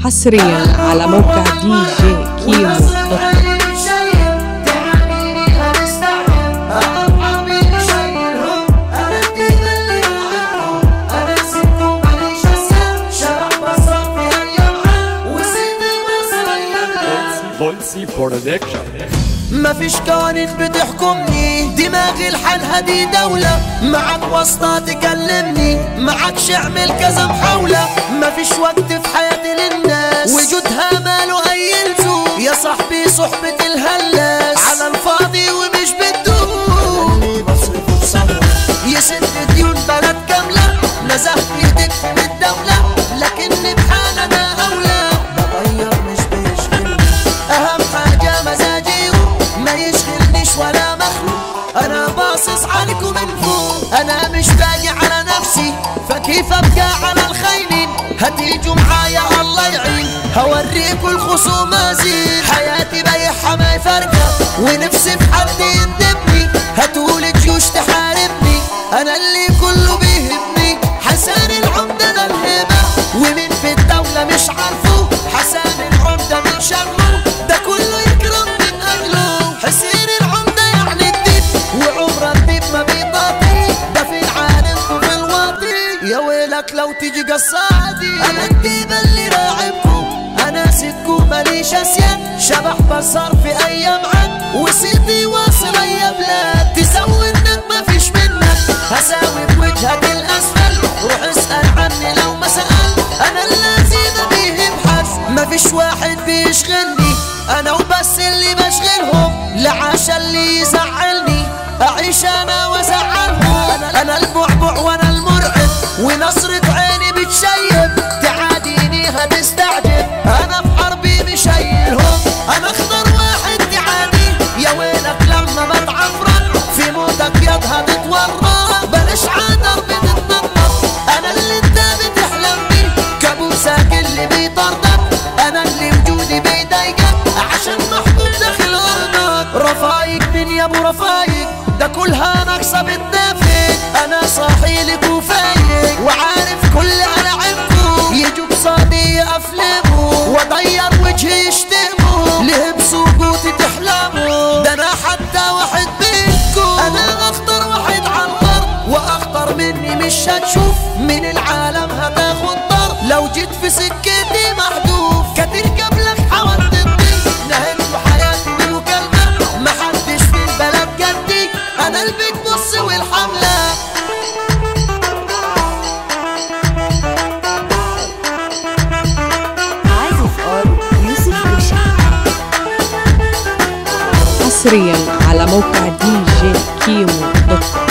حصريا على موقع دي جي كيمو دوت كوم بولسي برودكشن مفيش قوانين بتحكمني دماغي لحالها دي دولة معك واسطة تكلمني معكش اعمل كذا محاولة مفيش وقت في حياتي للناس وجودها ماله أي لزوم يا صاحبي صحبة الهلاس على الفاضي ومش بتدوم يسد ديون بلد كاملة نزهت ايدك من الدولة لكني بحالنا أولى بغير مش بيشغلني أهم حاجة مزاجي ما يشغلنيش ولا مخلوق أنا باصص عليكم من فوق أنا مش باقي على نفسي فكيف أبقى على الخاينين هتيجوا معايا الله يعين هوريكوا الخصوم أزيد حياتي بايعها ما يفرقها ونفسي في حد يندبني هتقول جيوش تحاربني أنا اللي كله بيهمني حسن العمدة ده الهبة ومين في الدولة مش عارفه حسن العمدة من شرمه ده كله يكرم من أهله حسين العمدة يعني الدين وعمر الدين ما بيطاطي ده في العالم وفي الواطي يا ويلك لو تيجي قصادي أنا الديب اللي راعبكم أنا سيدكم ماليش أسيان شبح بصر في أيام عد وسيدي واصل يا بلاد تسوي إنك ما فيش منك هساوي بوجهك الأسفل روح اسأل عني لو ما سأل أنا الذي ما بيه بحث ما فيش واحد بيشغلني أنا وبس اللي بشغلهم لعاش اللي يزعلني أعيش أنا وأزعلهم أنا, أنا البعبع وأنا المرعب ونصرة عيني بتشيب تعاديني هتستعجب أنا في حربي مشيلهم أنا أخضر واحد تعادي يا ويلك لما بتعفرت في موتك يد هتتورط بلاش عذر بتتنطط أنا اللي أنت بتحلم بيه كابوسك اللي بيطردك أنا اللي وجودي بيضايقك عشان محبوب داخل أرضك رفايق من يا أبو رفايق ده كلها ناقصة بتدافق أنا صاحي لك وفايق وعارف كل ألعابكم يجوا قصادي أفلاموا وأضير وجهي يشتموا ليه بسقوطي تحلموا ده أنا حتى واحد منكم أنا أخطر واحد على الأرض وأخطر مني مش هتشوف من العالم هتاخد ضر لو جيت في سكتي محذوف كتير قبلك حاولت تضيف نهيت حياتي بمكالمة محدش في البلد جدي أنا البيت نص والحملة عازف ار يوسف بوشا حصريا على موقع دي جي كيمو دوت كوم